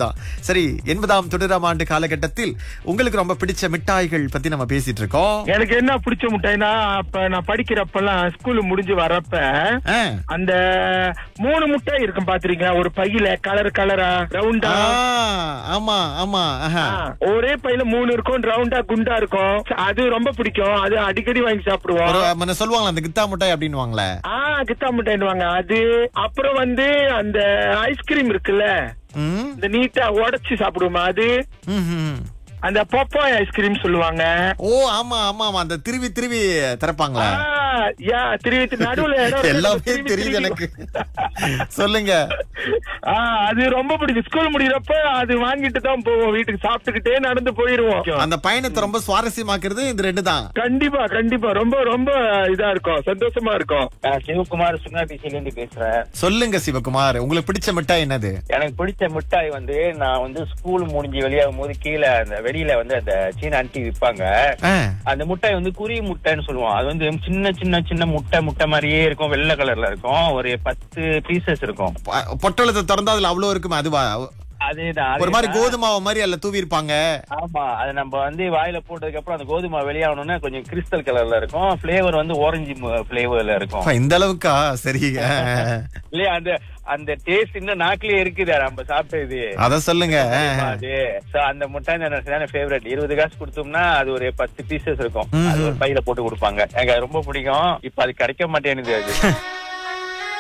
தான் சரி எண்பதாம் தொண்ணூறாம் ஆண்டு காலகட்டத்தில் உங்களுக்கு ரொம்ப பிடிச்ச மிட்டாய்கள் பத்தி நம்ம பேசிட்டு இருக்கோம் எனக்கு என்ன பிடிச்ச முட்டைனா அப்ப நான் படிக்கிறப்பெல்லாம் ஸ்கூல் முடிஞ்சு வரப்ப ஆ. அந்த மூணு முட்டை இருக்கும் பாத்திருக்கீங்களா ஒரு பையில கலர் கலரா ரவுண்டா ஆ, ஆமா ஆமா ஆஹா. ஒரே பையில மூணு இருக்கும் ரவுண்டா குண்டா இருக்கும் அது ரொம்ப பிடிக்கும் அது அடிக்கடி வாங்கி சாப்பிடுவோம் ஒரு முன்ன சொல்லுவாங்களா அந்த கித்தா மிட்டாய் அப்படின்னுவாங்களே ஆ கித்தா முட்டைன்னுவாங்க அது அப்புறம் வந்து அந்த ஐஸ்கிரீம் இருக்குல்ல ம், இந்த நீட்டா உடைச்சு சாப்பிடுவோமா அது ம், ம். அந்த பப்பாய் ஐஸ்கிரீம் சொல்லுவாங்க ஓ ஆமா ஆமா ஆமா அந்த திருவி திருவி திறப்பாங்களா ஆ, யா திருவி திருவி நடுவுல இடம் இருக்கு. எல்லாமே திருவி தெரியுது திருவி எனக்கு சொல்லுங்க ஆ, அது ரொம்ப பிடிக்கும் ஸ்கூல் முடியிறப்ப அது வாங்கிட்டு தான் போவோம் வீட்டுக்கு சாப்பிட்டுக்கிட்டே நடந்து போயிருவோம் அந்த பயணத்தை ரொம்ப சுவாரஸ்யமாக்குறது இந்த ரெண்டு தான் கண்டிப்பா கண்டிப்பா ரொம்ப ரொம்ப இதா இருக்கும் சந்தோஷமா இருக்கும் நான் சிவகுமார் சுங்கபிசில இருந்து பேசுறேன் சொல்லுங்க சிவகுமார் உங்களுக்கு பிடிச்ச மிட்டாய் என்னது எனக்கு பிடிச்ச மிட்டாய் வந்து நான் வந்து ஸ்கூல் முடிஞ்சு வெளியாகும் போது கீழே அந்த வெளியில வந்து அந்த சீன ஆண்டி விற்பாங்க ஆ, அந்த முட்டாய் வந்து குருவி முட்டைன்னு சொல்லுவோம் அது வந்து சின்ன சின்ன சின்ன முட்டை முட்டை மாதிரியே இருக்கும் வெள்ளை கலர்ல இருக்கும் ஒரு பத்து பீசஸ் இருக்கும் பொ- பொட்டலத்தை திறந்தா அதுல அவ்வளவு இருக்குமே அதுவா அதேதான் ஒரு மாதிரி அதேதான். கோதுமை மாவு மாதிரி அதுல தூவி இருப்பாங்க ஆமா அது நம்ம வந்து வாயில போட்டதுக்கு அப்புறம் அந்த கோதுமை வெளியாகணும்னா கொஞ்சம் கிறிஸ்டல் கலர்ல இருக்கும் ஃபிளேவர் வந்து ஆரஞ்சு ஃபிளேவர்ல இருக்கும் இந்த அளவுக்கா சரி ஆ, இல்லையா அந்த அந்த டேஸ்ட் இன்னும் நாக்கிலே இருக்குது நம்ம சாப்பிட்டது அத சொல்லுங்க ஆ. அது So, அந்த முட்டை எனக்கு ஃபேவரட் இருபது காசு கொடுத்தோம்னா அது ஒரு பத்து பீசஸ் இருக்கும் ம். அது ஒரு பையில போட்டு கொடுப்பாங்க எனக்கு அது ரொம்ப பிடிக்கும் இப்ப அது கிடைக்க மாட்டேங்குது அது